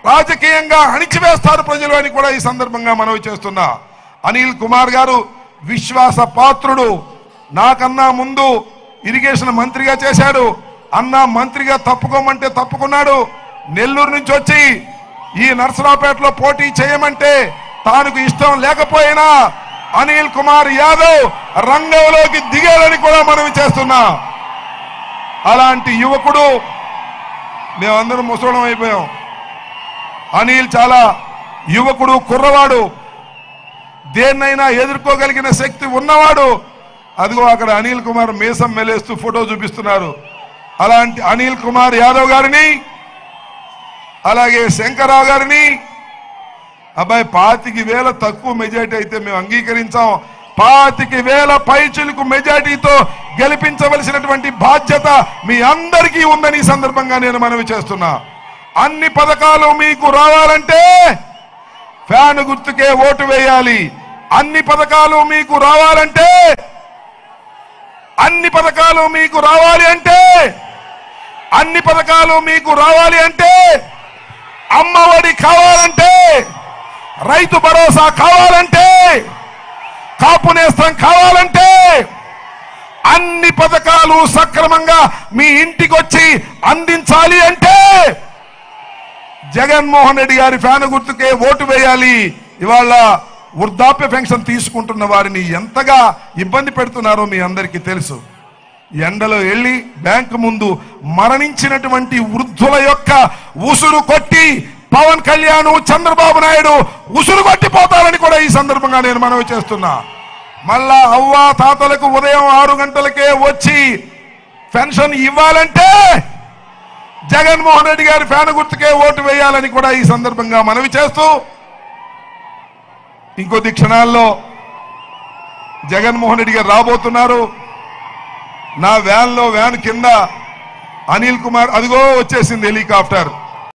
రాజకీయంగా అణిచివేస్తారు ప్రజలు అని కూడా ఈ సందర్భంగా మనవి చేస్తున్నా అనిల్ కుమార్ గారు విశ్వాస పాత్రుడు నాకన్నా ముందు ఇరిగేషన్ మంత్రిగా చేశాడు అన్న మంత్రిగా తప్పుకోమంటే తప్పుకున్నాడు నెల్లూరు నుంచి వచ్చి ఈ నర్సరావుపేటలో పోటీ చేయమంటే తానుకు ఇష్టం లేకపోయినా అనిల్ కుమార్ యాదవ్ రంగంలోకి దిగారని కూడా మనవి చేస్తున్నా అలాంటి యువకుడు మేమందరం ముసలం అయిపోయాం అనిల్ చాలా యువకుడు కుర్రవాడు దేన్నైనా ఎదుర్కోగలిగిన శక్తి ఉన్నవాడు అదిగో అక్కడ అనిల్ కుమార్ మీసం మెలేస్తూ ఫోటో చూపిస్తున్నారు అలాంటి అనిల్ కుమార్ యాదవ్ గారిని అలాగే శంకర్రావు గారిని అబ్బాయి పాతికి వేల తక్కువ మెజారిటీ అయితే మేము అంగీకరించాం పాతికి వేల పైచులకు మెజారిటీతో గెలిపించవలసినటువంటి బాధ్యత మీ అందరికీ ఉందని ఈ సందర్భంగా నేను మనవి చేస్తున్నా అన్ని పథకాలు మీకు రావాలంటే ఫ్యాన్ గుర్తుకే ఓటు వేయాలి అన్ని పథకాలు మీకు రావాలంటే అన్ని పథకాలు మీకు రావాలి అంటే అన్ని పథకాలు మీకు రావాలి అంటే అమ్మఒడి కావాలంటే రైతు భరోసా కావాలంటే కాపు నేస్తం కావాలంటే అన్ని పథకాలు సక్రమంగా మీ ఇంటికి వచ్చి అందించాలి అంటే జగన్మోహన్ రెడ్డి గారి ఫ్యాన్ గుర్తుకే ఓటు వేయాలి ఇవాళ వృద్ధాప్య పెన్షన్ తీసుకుంటున్న వారిని ఎంతగా ఇబ్బంది పెడుతున్నారో మీ అందరికీ తెలుసు ఎండలో వెళ్ళి బ్యాంకు ముందు మరణించినటువంటి వృద్ధుల యొక్క ఉసురు కొట్టి పవన్ కళ్యాణ్ చంద్రబాబు నాయుడు ఉసురు కొట్టిపోతారని కూడా ఈ సందర్భంగా నేను మనవి చేస్తున్నా మళ్ళా అవ్వ తాతలకు ఉదయం ఆరు గంటలకే వచ్చి పెన్షన్ ఇవ్వాలంటే జగన్మోహన్ రెడ్డి గారి ఫ్యాన్ గుర్తుకే ఓటు వేయాలని కూడా ఈ సందర్భంగా మనవి చేస్తూ ఇంకొద్ది క్షణాల్లో జగన్మోహన్ రెడ్డి గారు రాబోతున్నారు నా వ్యాన్ లో వ్యాన్ కింద అనిల్ కుమార్ అదిగో వచ్చేసింది హెలికాప్టర్